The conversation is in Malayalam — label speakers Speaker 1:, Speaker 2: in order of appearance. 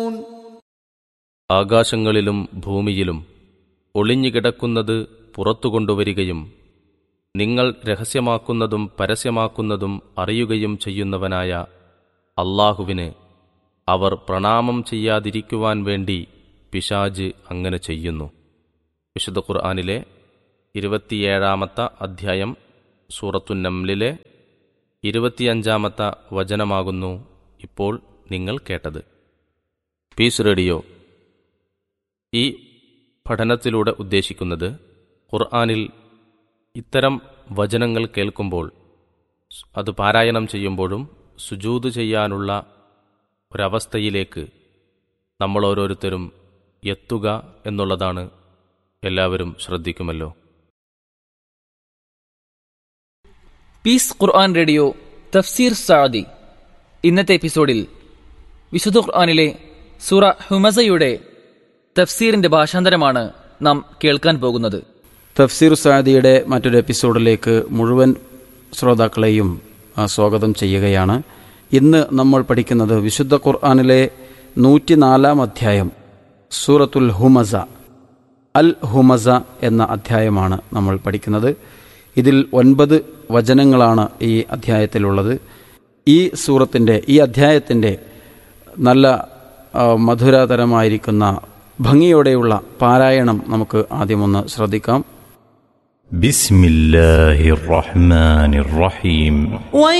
Speaker 1: ആകാശങ്ങളിലും ഭൂമിയിലും ഒളിഞ്ഞുകിടക്കുന്നത് പുറത്തു കൊണ്ടുവരികയും നിങ്ങൾ രഹസ്യമാക്കുന്നതും പരസ്യമാക്കുന്നതും അറിയുകയും ചെയ്യുന്നവനായ അള്ളാഹുവിന് അവർ പ്രണാമം ചെയ്യാതിരിക്കുവാൻ വേണ്ടി പിശാജ് അങ്ങനെ ചെയ്യുന്നു വിശുദ്ധ ഖുർആാനിലെ ഇരുപത്തിയേഴാമത്തെ അധ്യായം സൂറത്തുന്നംലിലെ ഇരുപത്തിയഞ്ചാമത്തെ വചനമാകുന്നു ഇപ്പോൾ നിങ്ങൾ കേട്ടത് പീസ് റേഡിയോ ഈ പഠനത്തിലൂടെ ഉദ്ദേശിക്കുന്നത് ഖുർആാനിൽ ഇത്തരം വചനങ്ങൾ കേൾക്കുമ്പോൾ അത് പാരായണം ചെയ്യുമ്പോഴും സുജൂത് ചെയ്യാനുള്ള ഒരവസ്ഥയിലേക്ക് നമ്മൾ ഓരോരുത്തരും എത്തുക എന്നുള്ളതാണ് എല്ലാവരും ശ്രദ്ധിക്കുമല്ലോ
Speaker 2: പീസ് ഖുർആൻ റേഡിയോ തഫ്സീർ സാദി ഇന്നത്തെ എപ്പിസോഡിൽ വിശുദ്ധ ഖുർആനിലെ സൂറ ഹുമസയുടെ തഫ്സീറിന്റെ ഭാഷാന്തരമാണ് നാം കേൾക്കാൻ പോകുന്നത്
Speaker 3: തഫ്സീർ സാദിയുടെ മറ്റൊരു എപ്പിസോഡിലേക്ക് മുഴുവൻ ശ്രോതാക്കളെയും ആ, സ്വാഗതം ചെയ്യുകയാണ് ഇന്ന് നമ്മൾ പഠിക്കുന്നത് വിശുദ്ധ ഖുർആാനിലെ നൂറ്റിനാലാം അധ്യായം സൂറത്തുൽ ഹുമസ അൽ ഹുമസ എന്ന അധ്യായമാണ് നമ്മൾ പഠിക്കുന്നത് ഇതിൽ ഒൻപത് വചനങ്ങളാണ് ഈ അധ്യായത്തിലുള്ളത് ഈ സൂറത്തിൻ്റെ ഈ അധ്യായത്തിൻ്റെ നല്ല ആ, മധുരതരമായിരിക്കുന്ന ഭംഗിയോടെയുള്ള പാരായണം നമുക്ക് ആദ്യമൊന്ന് ശ്രദ്ധിക്കാം
Speaker 4: بسم الله الرحمن الرحيم